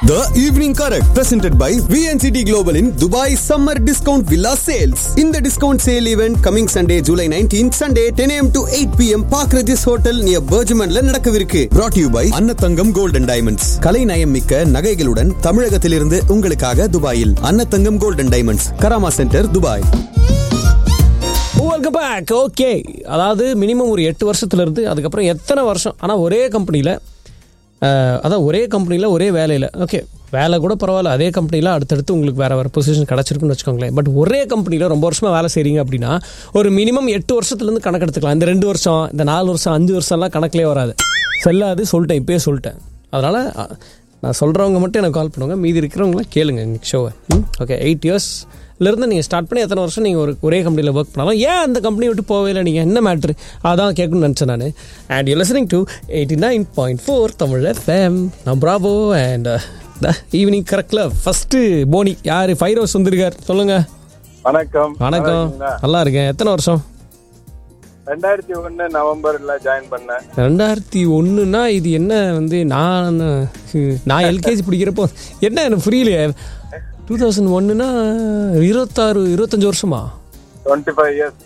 The Evening Correct, presented by VNCT Global in Dubai Summer Discount Villa Sales. In the discount sale event coming Sunday, July 19th, Sunday 10 a.m. to 8 p.m. Park Regis Hotel near Bergmanல நடக்கவிருக்கு. Brought to you by அன்னத்தங்கம் Gold and Diamonds. கலை நயம் மிக்க நகைகளுடன் தமிழகத்திலிருந்து உங்களுக்காக துபாயில் Annathangam Gold and Diamonds, Karama centre Dubai. Welcome back okay அதாவது minimum ஒரு எட்டு வருஷத்துலேருந்து அதுக்கப்புறம் எத்தனை வருஷம் ஆனால் ஒரே கம்பெனியில் அதான் ஒரே கம்பெனியில் ஒரே வேலையில் ஓகே வேலை கூட பரவாயில்ல அதே கம்பெனியில் அடுத்தடுத்து உங்களுக்கு வேறு வேறு பொசிஷன் கிடச்சிருக்குன்னு வச்சுக்கோங்களேன் பட் ஒரே கம்பெனியில் ரொம்ப வருஷமாக வேலை செய்கிறீங்க அப்படின்னா ஒரு மினிமம் எட்டு வருஷத்துலேருந்து கணக்கு எடுத்துக்கலாம் இந்த ரெண்டு வருஷம் இந்த நாலு வருஷம் அஞ்சு வருஷம்லாம் கணக்கிலே வராது செல்லாது சொல்லிட்டேன் இப்பயே சொல்லிட்டேன் அதனால் நான் சொல்கிறவங்க மட்டும் எனக்கு கால் பண்ணுவாங்க மீதி இருக்கிறவங்களாம் கேளுங்க இன்னைக்கு ஷோவை ஓகே எயிட் இயர்ஸ்லேருந்து நீங்கள் ஸ்டார்ட் பண்ணி எத்தனை வருஷம் நீங்கள் ஒரு ஒரே கம்பெனியில் ஒர்க் பண்ணாலும் ஏன் அந்த கம்பெனி விட்டு போகவே இல்லை நீங்கள் என்ன மேட்ரு அதான் கேட்கணும்னு நினச்சேன் நான் and you listening to eighty nine point four Tamil FM நான் ப்ராபோ அண்ட் த ஈவினிங் கரெக்டில் ஃபஸ்ட்டு போனி யார் ஃபைவ் ரோஸ் வந்திருக்கார் சொல்லுங்கள் வணக்கம் வணக்கம் நல்லா இருக்கீங்களா? நல்லா இருக்கேன் எத்தனை வருஷம் ரெண்டாயிரத்தி ஒண்ணு நவம்பர்ல ஜாயின் பண்ணேன் ரெண்டாயிரத்தி ஒன்றுனா இது என்ன வந்து நான் நான் எல்கேஜி பிடிக்கிறப்போ என்ன எனக்கு புரியலையே டூ தௌசண்ட் ஒன்றுனா இருபத்தாறு இருபத்தஞ்சு வருஷமா டுவெண்ட்டி ஃபைவ் இயர்ஸ்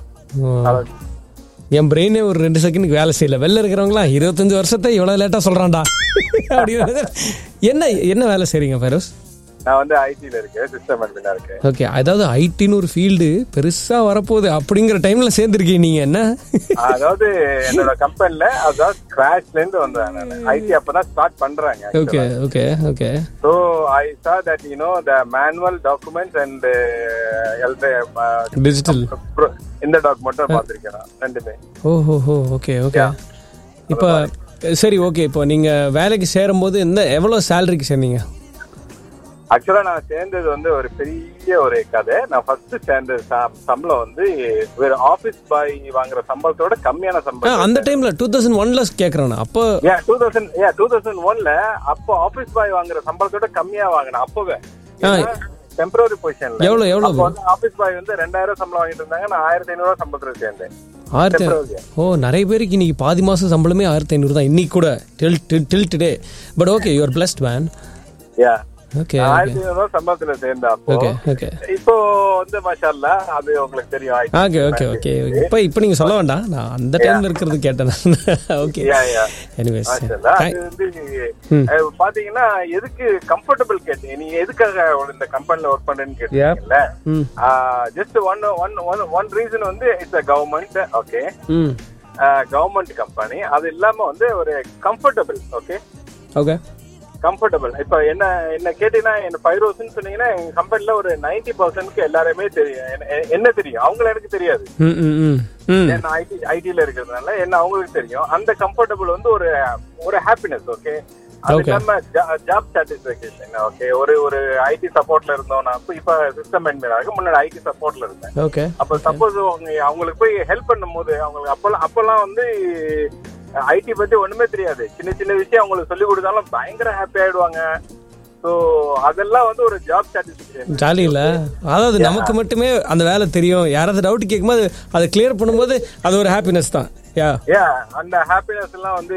என் பிரெயினே ஒரு ரெண்டு செகண்டுக்கு வேலை செய்யல வெளில இருக்கிறவங்களா இருபத்தஞ்சு வருஷத்தை இவ்வளோ லேட்டாக சொல்கிறான்டா அப்படின்னு என்ன என்ன வேலை செய்றீங்க ஃபைரோஸ் நான் வந்து ஐடில இருக்கேன் சிஸ்டம் அட்மினா இருக்கேன் ஓகே அதாவது ஐடின்னு ஒரு ஃபீல்டு பெருசாக வரப்போகுது அப்படிங்கிற டைமில் சேர்ந்துருக்கீங்க நீங்கள் என்ன அதாவது என்னோட கம்பெனில அதாவது ஸ்கிராச்ல இருந்து வந்தேன் நான் ஐடி அப்பதான் ஸ்டார்ட் பண்றாங்க okay okay okay so I saw that you know the manual documents and digital இந்த டாக்குமெண்ட் பார்த்திருக்கேன் நான் ரெண்டுமே ஓஹோ ஹோ ஓகே ஓகே இப்போ சரி ஓகே இப்போ நீங்கள் வேலைக்கு சேரும்போது எந்த எவ்வளோ சேலரிக்கு சேர்ந்தீங்க ஆக்சுவலா நான் சேர்ந்தது வந்து ஒரு பெரிய ஒரு கதை நான் ஃபர்ஸ்ட் சேர்ந்த ச- சம்பளம் வந்து ஒரு ஆபீஸ் பாய் வாங்குற சம்பளத்தோட கம்மியான ஆ, சம்பளம் அந்த டைமில் டூ தௌசண்ட் ஒன்ல கேட்குறேன் அப்போ ஏன் டூ தௌசண்ட் ஏன் டூ தௌசண்ட் ஒன்ல அப்போ ஆபீஸ் பாய் வாங்குற சம்பளத்தோட கம்மியா வாங்கினேன் அப்பவே டெம்பரரி பொசிஷன்ல எவ்வளோ எவ்வளோ அப்போ வந்து ஆபீஸ் பாய் வந்து ரெண்டாயிரம் சம்பளம் வாங்கிட்டு இருந்தாங்க நான் ஆயிரத்தி ஐநூறு சம்பளத்துல சேர்ந்தேன் ஆயிரத்தி temporary. ஓ நிறைய பேருக்கு இன்னைக்கு பாதி மாதம் சம்பளமே ஆயிரத்தி ஐநூறு தான் இன்னைக்கு கூட till till today but okay you're blessed man yeah okay ஆயிரத்தி ஐநூறு சம்பளத்துல சேர்ந்த அப்போ ஓகே ஓகே இப்போ வந்து மஷால்லா அது உங்களுக்கு தெரியும் IT. ஓகே ஓகே ஓகே இப்போ இப்போ நீங்கள் சொல்ல வேண்டாம் நான் அந்த டைமில் இருக்கிறது கேட்டேன் ஓகே Yeah, yeah. எனிவேஸ் மாஷால்லா, அது வந்து அஹ், பாத்தீங்கன்னா எதுக்கு கம்ஃபர்டபுள் கேட்டீங்க நீங்க எதுக்காக இந்த கம்பெனில ஒர்க் பண்றேன்னு கேட்டீங்கல்ல ம் just one one one one reason வந்து இட்ஸ் அ கவர்மெண்ட் ஓகே ம் கவர்மெண்ட் கம்பெனி அது இல்லாம வந்து ஒரு கம்ஃபர்டபுள் ஓகே ஓகே கம்ஃபர்டபுள் இப்ப என்ன என்ன கேட்டீங்கன்னா என்ன பைரோஸ்ன்னு சொன்னீங்கன்னா எங்க கம்பெனில ஒரு நைன்டி பர்சன்ட்க்கு எல்லாருமே தெரியும் என்ன- என்ன தெரியும் அவங்கள எனக்கு தெரியாது ம் ம் ம் ம் ஏன்னா ஐடி ஐடில இருக்கிறதுனால என்ன அவங்களுக்கு தெரியும் அந்த கம்ஃபர்டபுள் வந்து ஒரு ஒரு ஹாப்பினஸ் ஓகே அது Okay. இல்லாம ஜாப் சாட்டிஸ்பேக்ஷன் ஓகே ஒரு ஒரு ஐடி சப்போர்ட்ல இருந்தோம் நான் இப்ப- இப்ப சிஸ்டம் அட்மினாக முன்னாடி ஐடி சப்போர்ட்ல இருந்தேன் ஓகே அப்ப சப்போஸ் அவங்க அவங்களுக்கு போய் ஹெல்ப் பண்ணும்போது அவங்களுக்கு அப்பெல்லாம் அப்பெல்லாம் வந்து ஐடி பத்தி ஒண்ணுமே தெரியாது சின்ன சின்ன விஷயம் அவங்களுக்கு சொல்லி கொடுத்தாலும் பயங்கர ஹாப்பி ஆயிடுவாங்க ஸோ அதெல்லாம் வந்து ஒரு ஜாப் சாட்டிஸ்பேக்ஷன் ஜாலி இல்ல அதாவது நமக்கு மட்டுமே அந்த வேலை தெரியும் யாராவது டவுட் கேட்கும்போது அதை கிளியர் பண்ணும்போது அது ஒரு ஹாப்பினஸ் தான் யா யா அந்த ஹாப்பினஸ் எல்லாம் வந்து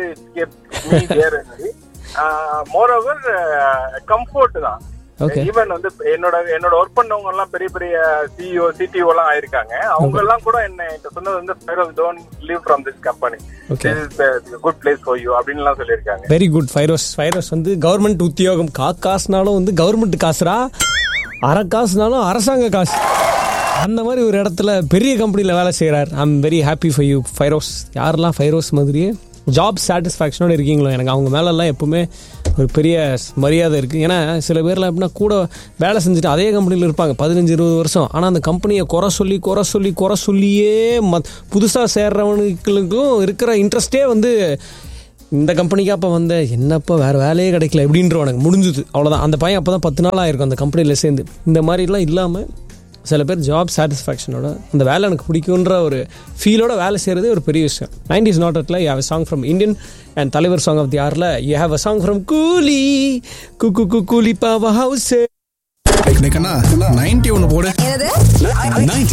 மோர் ஓவர் கம்ஃபர்ட் தான் Okay. ஈவன் வந்து என்னோட என்னோட ஒர்க் பண்ணவங்க எல்லாம் பெரிய பெரிய சிஇஓ சிடிஓ எல்லாம் ஆயிருக்காங்க அவங்க எல்லாம் கூட என்ன என்கிட்ட சொன்னது வந்து don't leave from this company Okay. Good place for you அப்படின்னு எல்லாம் சொல்லியிருக்காங்க வெரி குட் ஃபைரோஸ் ஃபைரோஸ் வந்து கவர்மெண்ட் உத்தியோகம் கா காசுனாலும் வந்து கவர்மெண்ட் காசுரா அரை காசுனாலும் அரசாங்க காசு அந்த மாதிரி ஒரு இடத்துல பெரிய கம்பெனியில் வேலை செய்கிறார் I'm very happy for you Firoz யாரெல்லாம் ஃபைரோஸ் மாதிரியே ஜாப் சாட்டிஸ்ஃபேக்ஷனோட இருக்கீங்களோ எனக்கு அவங்க மேலெல்லாம் எப்பவுமே ஒரு பெரிய மரியாதை இருக்குது ஏன்னா சில பேர்லாம் எப்படின்னா கூட வேலை செஞ்சுட்டு அதே கம்பெனியில் இருப்பாங்க பதினஞ்சு இருபது வருஷம் ஆனால் அந்த கம்பெனியை குறை சொல்லி குறை சொல்லி குறை சொல்லியே மத் புதுசாக சேர்றவனுங்களுக்கும் இருக்கிற இன்ட்ரெஸ்டே வந்து இந்த கம்பெனிக்கு அப்போ வந்த என்னப்பா வேறு வேலையே கிடைக்கல எப்படின்றவனுக்கு முடிஞ்சுது அவ்வளோதான் அந்த பையன் அப்போ தான் பத்து நாள் ஆயிருக்கும் அந்த கம்பெனியில் சேர்ந்து இந்த மாதிரிலாம் இல்லாமல் சில பேர் ஜாப் சாட்டிஸ்ஃபேக்ஷனோட அந்த வேலை எனக்கு பிடிக்குன்ற ஒரு ஃபீலோட வேலை செய்கிறதே ஒரு பெரிய விஷயம் nineties not at all you have a song from Indian and Thalaivar song of the ஆரில் you have a song from Coolie குக்கு கு கூலி பாவ ஹவுஸ் நைன்டி ஒன்னு போடு என்னது 90